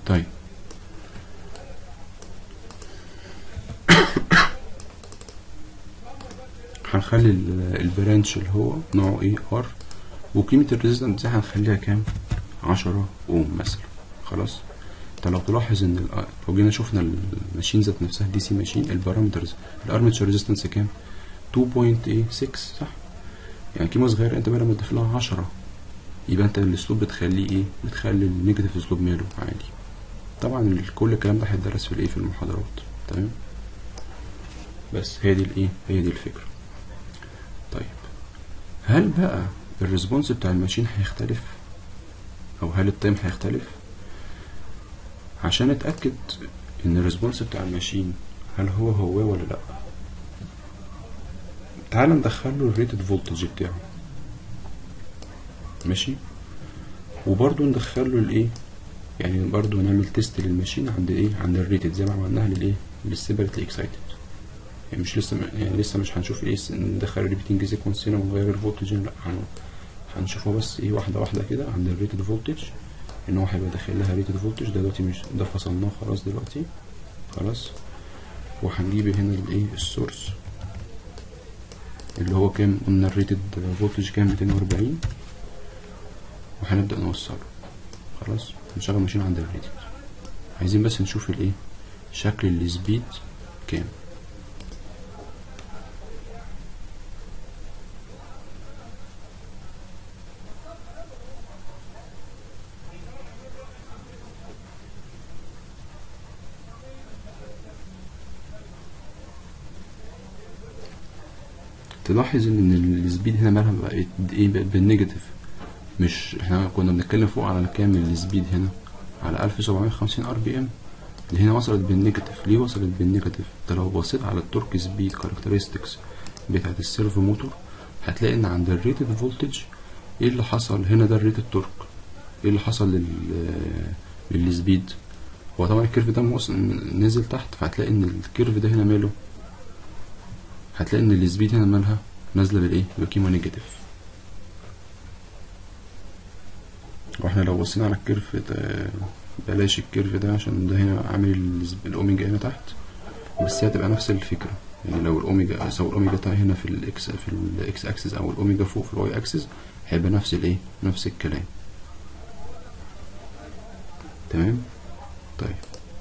طيب هنخلي ال- البرانش اللي هو نوعه ايه ار وقيمة الريزيستنس دي هنخليها كام عشرة اوم مثلا خلاص انت لو تلاحظ ان ال- لو جينا شفنا الماشين ذات نفسها دي سي ماشين البارامترز الارمتشر ريزيستنس كام 2.6 صح يعني قيمة صغيرة انت بقى لما تضيف لها 10 يبقى انت الاسلوب بتخليه ايه بتخلي النيجاتيف اسلوب ماله عالي طبعا ال- كل الكلام ده هيتدرس في الايه في المحاضرات تمام بس هي دي الايه هي دي الفكرة طيب هل بقى الريسبونس بتاع الماشين هيختلف او هل التايم هيختلف عشان اتاكد ان الريسبونس بتاع الماشين هل هو هو ولا لا تعال ندخله الريتد فولتج بتاعه ماشي وبرضه ندخله الايه يعني برضه نعمل تيست للماشين عند ايه عند الريتد زي ما عملناها للايه للسيبرتلي اكسايتد يعني مش لسه يعني لسه مش هنشوف ايه ندخل الريبيتنج سيكونس هنا ونغير الفولتج لا هن- هنشوفه بس ايه واحده واحده كده عند الريتد فولتج ان هو هيبقى داخل لها ريتد فولتج ده دلوقتي مش ده فصلناه خلاص دلوقتي خلاص وهنجيب هنا الايه السورس اللي هو كام قلنا الريتد فولتج كام 240 وهنبدأ نوصله خلاص نشغل ماشين عند الريتد عايزين بس نشوف الايه شكل السبيد كام تلاحظ ان السبيد هنا مالها بقت ايه بقت بالنيجاتيف مش احنا كنا بنتكلم فوق على كام السبيد هنا على 1750 ار بي ام اللي هنا وصلت بالنيجاتيف ليه وصلت بالنيجاتيف انت لو بصيت على التورك سبيد كاركترستكس بتاعت السيرفو موتور هتلاقي ان عند الريتد فولتج ايه اللي حصل هنا ده الريتد تورك ايه اللي حصل لل للسبيد هو طبعا الكيرف ده موصل نزل تحت فهتلاقي ان الكيرف ده هنا ماله هتلاقي ان السبيد هنا مالها نازله بالايه بقيمه نيجاتيف واحنا لو بصينا على الكيرف ده بلاش الكيرف ده عشان ده هنا عامل الز- الاوميجا هنا تحت بس هي هتبقى نفس الفكره يعني لو الاوميجا سواء الاوميجا تا هنا في الاكس في الاكس اكسس او الاوميجا فوق في الواي اكسس هيبقى نفس الايه نفس الكلام تمام طيب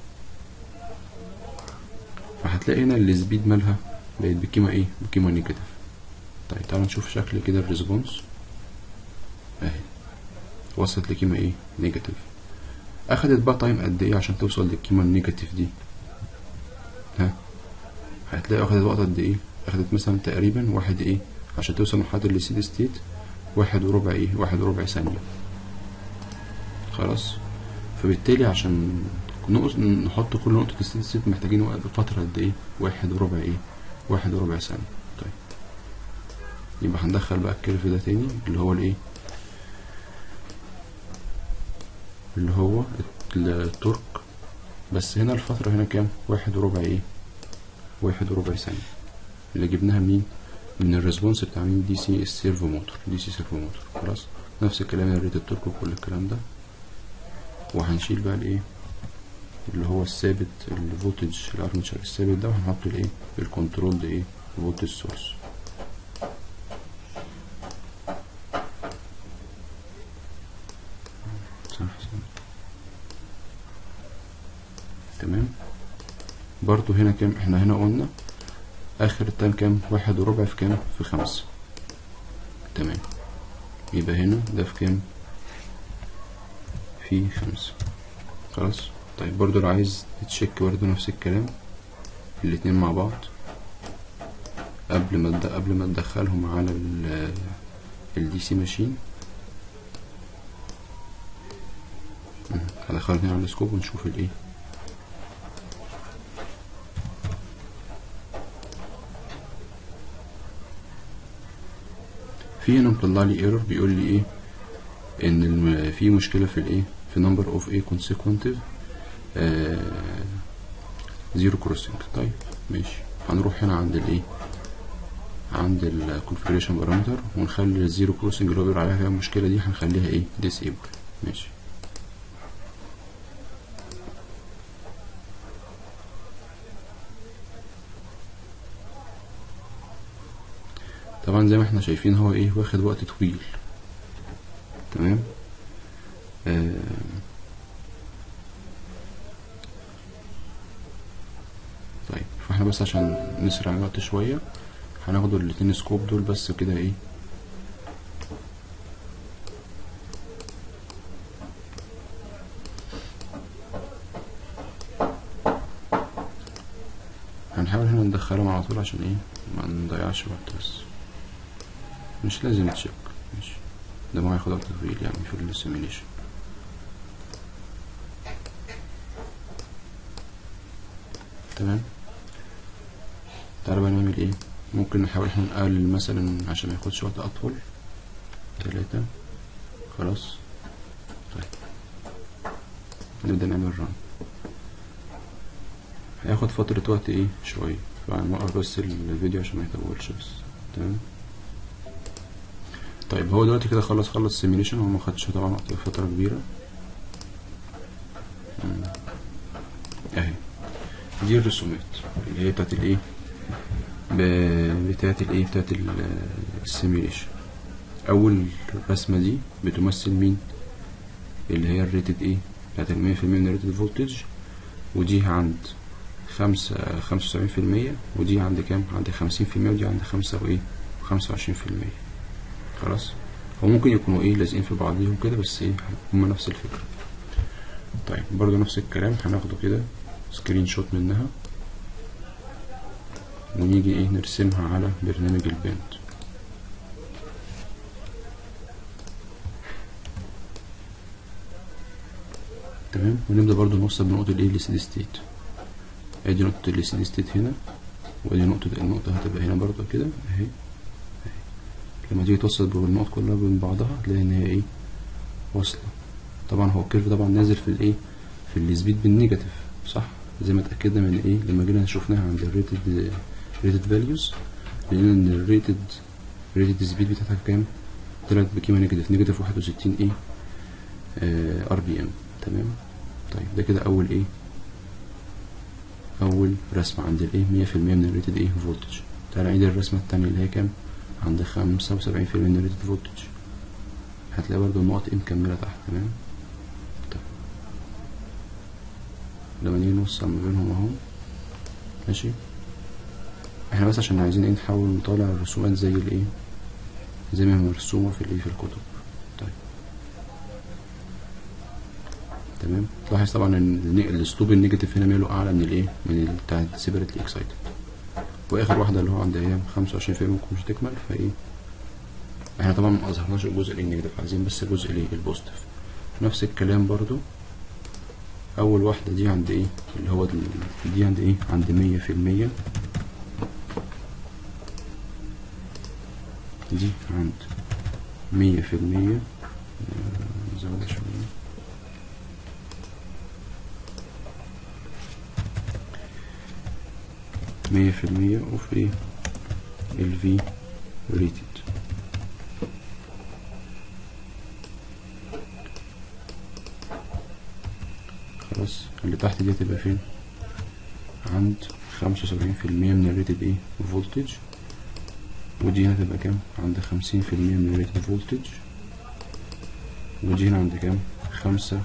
فهتلاقي هنا السبيد مالها بقت بقيمة ايه بقيمة نيجاتيف طيب تعالوا نشوف شكل كده الريسبونس اهي وصلت لقيمة ايه نيجاتيف اخدت بقى تايم قد ايه عشان توصل للقيمة النيجاتيف دي ها هتلاقي اخدت وقت قد ايه اخدت مثلا تقريبا واحد ايه عشان توصل لمرحلة السيد ستيت واحد وربع ايه واحد وربع ثانية خلاص فبالتالي عشان نقص نحط كل نقطة السيد ستيت محتاجين وقت فترة قد ايه واحد وربع ايه واحد وربع ثانية طيب يبقى هندخل بقى الكيرف ده تاني اللي هو الايه اللي هو التورك بس هنا الفترة هنا كام واحد وربع ايه واحد وربع ثانية اللي جبناها منين من الريسبونس بتاع مين دي سي السيرفو موتور دي سي سيرفو موتور خلاص نفس الكلام الريت التورك وكل الكلام ده وهنشيل بقى الايه اللي هو الثابت الفولتج الارمتشر الثابت ده وهنحط الايه الكنترول ده ايه فولتج سورس صح صح تمام برضو هنا كام احنا هنا قلنا اخر التايم كام واحد وربع في كام في خمسة تمام يبقى هنا ده في كام في خمسة خلاص طيب برضو لو عايز تتشيك برضو نفس الكلام الاتنين مع بعض قبل ما تد- قبل ما تدخلهم على ال الدي سي ماشين هدخلهم هنا على السكوب ونشوف الايه في هنا مطلع لي ايرور بيقول لي ايه ان الم- في مشكله في الايه في نمبر اوف ايه consecutive زيرو كروسنج طيب ماشي هنروح هنا عند الايه عند الكونفيجريشن بارامتر ونخلي الزيرو كروسنج اللي هو بيقول عليها فيها المشكله دي هنخليها ايه disable ماشي طبعا زي ما احنا شايفين هو ايه واخد وقت طويل تمام آه طيب فاحنا بس عشان نسرع الوقت شوية هناخد الاتنين سكوب دول بس كده ايه هنحاول هنا ندخلهم على طول عشان ايه ما نضيعش وقت بس مش لازم تشيك ماشي ده ما هياخد وقت طويل يعني في السيميليشن تمام تعالى بقى نعمل ايه ممكن نحاول احنا نقلل مثلا عشان ما ياخدش وقت اطول تلاتة خلاص طيب نبدأ نعمل ران هياخد فترة وقت ايه شوية فهنوقف بس الفيديو عشان ما يطولش بس تمام طيب هو دلوقتي كده خلص خلص سيميليشن هو ما خدش طبعا وقت فترة كبيرة مم. اهي دي الرسومات اللي هي بتاعت الايه ب- بتاعت الايه بتاعت ال- السيميليشن اول رسمة دي بتمثل مين اللي هي الريتد ايه بتاعت المية في المية من الريتد فولتج ودي عند خمسة خمسة وسبعين في المية ودي عند كام عند خمسين في المية ودي عند خمسة وايه خمسة وعشرين في المية خلاص هو ممكن يكونوا ايه لازقين في بعضهم كده بس ايه هما نفس الفكرة طيب برضو نفس الكلام هناخده كده سكرين شوت منها ونيجي ايه نرسمها على برنامج الباند تمام ونبدأ برضو نوصل بنقطة الايه الستيدي ستيت ادي نقطة الستيدي ستيت هنا وادي نقطة النقطة هتبقى هنا برضو كده اهي اهي لما تيجي توصل بالنقط كلها بين بعضها هتلاقي ان هي ايه واصلة طبعا هو الكيرف طبعا نازل في الايه في السبيد بالنيجاتيف صح زي ما اتأكدنا من ايه لما جينا شفناها عند الريتد ريتد فاليوز لقينا ان الريتد ريتد سبيد بتاعتها كام طلعت بقيمة نيجاتيف نيجاتيف واحد وستين ايه ار بي ام تمام طيب ده كده اول ايه اول رسمة عند الايه مية في المية من الريتد ايه فولتج تعالى نعيد الرسمة التانية اللي هي كام عند خمسة وسبعين في المية من الريتد فولتج هتلاقي برضو النقط ايه مكملة تحت تمام طيب لما نيجي نوصل ما بينهم اهو ماشي احنا بس عشان عايزين ايه نحاول نطالع الرسومات زي الايه زي ما هي مرسومة في الايه في الكتب طيب تمام تلاحظ طبعا ان الني- الاسلوب النيجاتيف هنا ماله اعلى من الايه من ال- بتاع سيبريتلي اكسايتد واخر واحده اللي هو عند ايام 25 في ممكن مش تكمل فايه احنا طبعا ما اظهرناش الجزء اللي النيجاتيف عايزين بس الجزء اللي البوزيتيف نفس الكلام برضو اول واحده دي عند ايه اللي هو ال- دي عند ايه عند 100 في المية دي عند مية في المية آه، نزودها شوية مية في المية وفي ايه ال V rated خلاص اللي تحت دي هتبقى فين عند خمسة وسبعين في المية من الريتد ايه فولتج ودي هنا تبقى كام عند خمسين في المية من الريتد فولتج ودي هنا عند كام خمسة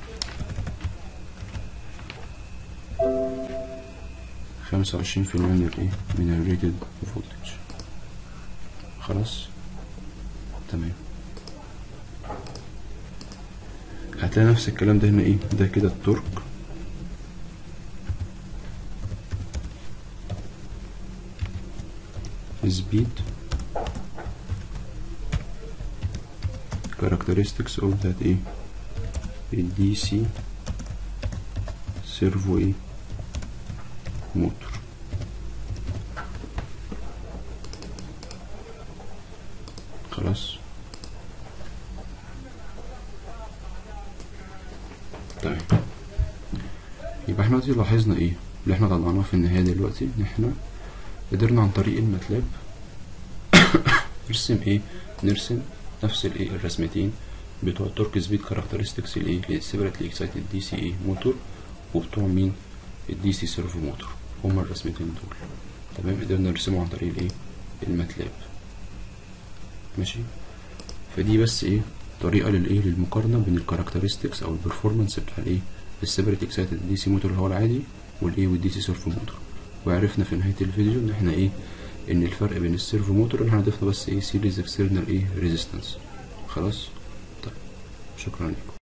خمسة وعشرين في المية من الايه من الريتد فولتج خلاص تمام هتلاقي نفس الكلام ده هنا ايه ده كده التورك speed characteristics of that ايه ال DC servo ايه موتور خلاص تمام يبقى احنا دلوقتي لاحظنا ايه اللي احنا طلعناه في النهاية دلوقتي ان احنا قدرنا عن طريق الماتلاب نرسم ايه نرسم نفس الايه الرسمتين بتوع التورك سبيد كاركترستكس الايه للسيبريتلي اكسايتد دي سي ايه موتور وبتوع مين الدي سي سيرفو موتور هما الرسمتين دول تمام قدرنا نرسمه عن طريق الايه الماتلاب ماشي فدي بس ايه طريقة للايه للمقارنة بين الكاركترستكس او البرفورمانس بتاع الايه السيبريت اكسايتد دي سي موتور اللي هو العادي والايه والدي سي سيرفو موتور وعرفنا في نهاية الفيديو ان احنا ايه ان الفرق بين السيرفو موتور ان احنا ضفنا بس ايه سيريز اكسترنال ايه ريزيستنس خلاص طيب شكرا لكم